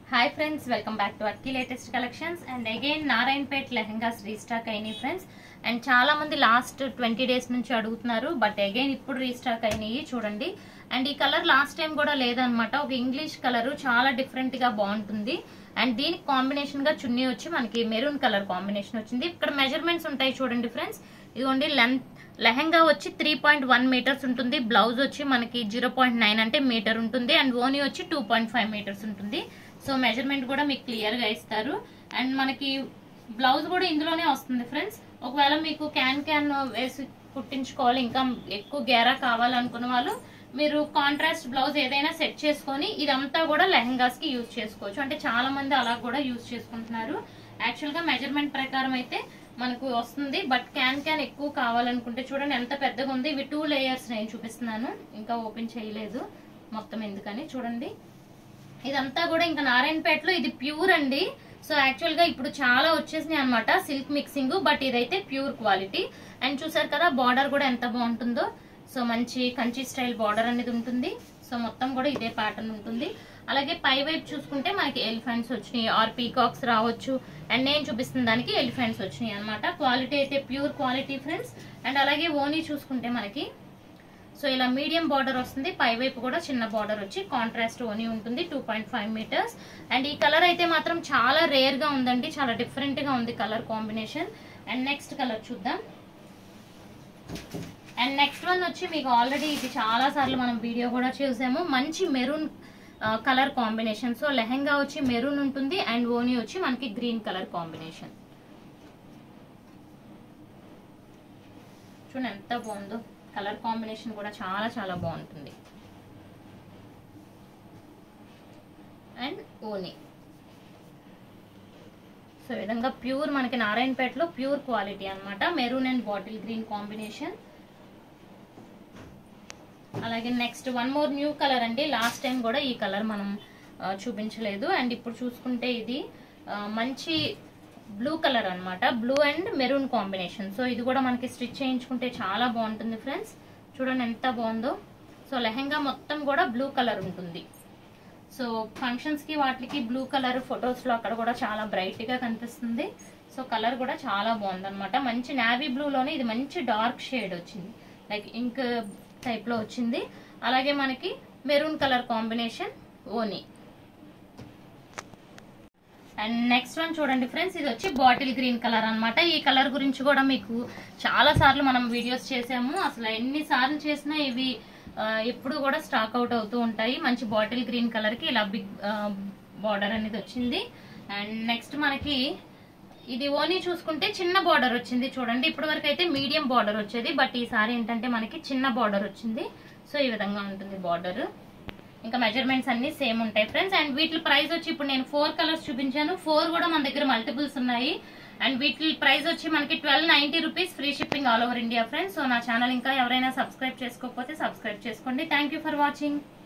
hi friends welcome back to Akki latest collections and again Narayanpet lehengas restock అయినాయి friends and చాలా మంది last twenty days నుంచి అడుగుతున్నారు బట్ అగైన్ ఇప్పుడు రీస్టాక్ అయినాయి చూడండి అండ్ ఈ కలర్ లాస్ట్ టైం కూడా లేదనమాట ఒక ఇంగ్లీష్ కలర్ చాలా డిఫరెంట్ గా బాగుంటుంది అండ్ దీనికి కాంబినేషన్ గా చున్నీ వచ్చి మనకి మెరూన్ కలర్ కాంబినేషన్ వచ్చింది ఇక్కడ మెజర్మెంట్స్ ఉంటాయి చూడండి ఫ్రెండ్స్ ఇదిగోండి లెంత్ లెహంగా వచ్చి త్రీ పాయింట్ వన్ మీటర్స్ ఉంటుంది బ్లౌజ్ వచ్చి మనకి జీరో పాయింట్ నైన్ అంటే మీటర్ ఉంటుంది అండ్ ఓనీ వచ్చి టూ పాయింట్ ఫైవ్ మీటర్స్ ఉంటుంది సో మెజర్మెంట్ కూడా మీకు క్లియర్ గా ఇస్తారు అండ్ మనకి బ్లౌజ్ కూడా ఇందులోనే వస్తుంది ఫ్రెండ్స్ ఒకవేళ మీకు క్యాన్ క్యాన్ వేసి కుట్టించుకోవాలి ఇంకా ఎక్కువ గేరా కావాలనుకున్న వాళ్ళు మీరు కాంట్రాస్ట్ బ్లౌజ్ ఏదైనా సెట్ చేసుకొని ఇదంతా కూడా లెహంగాస్ కి యూజ్ చేసుకోవచ్చు అంటే చాలా మంది అలా కూడా యూజ్ చేసుకుంటున్నారు యాక్చువల్ గా మెజర్మెంట్ ప్రకారం అయితే మనకు వస్తుంది బట్ క్యాన్ క్యాన్ ఎక్కువ కావాలనుకుంటే చూడండి ఎంత పెద్దగా ఉంది ఇవి టూ లేయర్స్ నేను చూపిస్తున్నాను ఇంకా ఓపెన్ చేయలేదు మొత్తం ఎందుకని చూడండి ఇదంతా కూడా ఇంకా నారాయణపేటలో ఇది ప్యూర్ అండి సో యాక్చువల్ గా ఇప్పుడు చాలా వచ్చేసినాయి అనమాట సిల్క్ మిక్సింగ్ బట్ ఇదైతే ప్యూర్ క్వాలిటీ అండ్ చూసారు కదా బార్డర్ కూడా ఎంత బాగుంటుందో సో మంచి కంచి స్టైల్ బార్డర్ అనేది ఉంటుంది సో మొత్తం కూడా ఇదే ప్యాటర్న్ ఉంటుంది అలాగే పై వైపు చూసుకుంటే మనకి ఎలిఫెంట్స్ వచ్చినాయి ఆర్ పీకాక్స్ రావచ్చు అండ్ నేను చూపిస్తున్న దానికి ఎలిఫెంట్స్ వచ్చినాయి అనమాట క్వాలిటీ అయితే ప్యూర్ క్వాలిటీ ఫ్రెండ్స్ అండ్ అలాగే ఓనీ చూసుకుంటే మనకి సో ఇలా మీడియం బార్డర్ వస్తుంది పై వైపు కూడా చిన్న బార్డర్ వచ్చి కాంట్రాస్ట్ ఓనీ ఉంటుంది two point five metres and ఈ కలర్ అయితే మాత్రం చాలా రేర్ గా ఉందండి చాలా డిఫరెంట్ గా ఉంది colour combination and next colour చూద్దాం అండ్ నెక్స్ట్ వన్ వచ్చి మీకు ఆల్రెడీ ఇది చాలా సార్లు మనం వీడియో కూడా చూసాము మంచి maroon colour combination so lehenga వచ్చి మెరూన్ ఉంటుంది అండ్ ఓనీ వచ్చి మనకి గ్రీన్ కలర్ కాంబినేషన్ చూడండి ఎంత బాగుందో కలర్ కాంబినేషన్ కూడా చాలా చాలా బాగుంటుంది అండ్ ఓనీ సో ఈ విధంగా ప్యూర్ మనకి నారాయణపేటలో ప్యూర్ క్వాలిటీ అన్నమాట maroon and bottle green combination అలాగే next one more new colour అండి లాస్ట్ టైం కూడా ఈ కలర్ మనం ఆ, చూపించలేదు అండ్ ఇప్పుడు చూసుకుంటే ఇది ఆ, మంచి బ్లూ కలర్ అన్నమాట blue and maroon combination so ఇది కూడా మనకి స్టిచ్ చేయించుకుంటే చాలా బాగుంటుంది ఫ్రెండ్స్ చూడండి ఎంత బాగుందో సో లెహెంగా మొత్తం కూడా బ్లూ కలర్ ఉంటుంది సో ఫంక్షన్స్ కి వాటికి బ్లూ కలర్ ఫొటోస్ లో అక్కడ కూడా చాలా బ్రైట్ గా కనిపిస్తుంది సో కలర్ కూడా చాలా బాగుంది అనమాట మంచి నావీ బ్లూ లోనే ఇది మంచి డార్క్ షేడ్ వచ్చింది లైక్ ఇంక్ టైప్ లో వచ్చింది అలాగే మనకి మెరూన్ కలర్ కాంబినేషన్ ఓనీ అండ్ నెక్స్ట్ వన్ చూడండి ఫ్రెండ్స్ ఇది వచ్చి బాటిల్ గ్రీన్ కలర్ అన్నమాట ఈ కలర్ గురించి కూడా మీకు చాలా సార్లు మనం వీడియోస్ చేసాము అసలు ఎన్ని సార్లు చేసినా ఇవి ఆ, ఎప్పుడు కూడా స్టాక్ అవుట్ అవుతూ ఉంటాయి మంచి బాటిల్ గ్రీన్ కలర్ కి ఇలా బిగ్ బార్డర్ అనేది వచ్చింది అండ్ నెక్స్ట్ మనకి ఇది ఓనీ చూసుకుంటే చిన్న బార్డర్ వచ్చింది చూడండి ఇప్పటి వరకు అయితే మీడియం బార్డర్ వచ్చేది బట్ ఈసారి ఏంటంటే మనకి చిన్న బార్డర్ వచ్చింది సో ఈ విధంగా ఉంటుంది బార్డర్ ఇంకా మెజర్మెంట్స్ అన్ని సేమ్ ఉంటాయి ఫ్రెండ్స్ అండ్ వీటి ప్రైస్ వచ్చి ఇప్పుడు నేను ఫోర్ కలర్స్ చూపించాను ఫోర్ కూడా మన దగ్గర మల్టిపుల్స్ ఉన్నాయి అండ్ వీటి ప్రైస్ వచ్చి మనకి twelve ninety rupees free shipping all over India friends so నా ఛానల్ ఇంకా ఎవరైనా సబ్స్క్రైబ్ చేసుకోకపోతే సబ్స్క్రైబ్ చేసుకోండి థ్యాంక్ ఫర్ వాచింగ్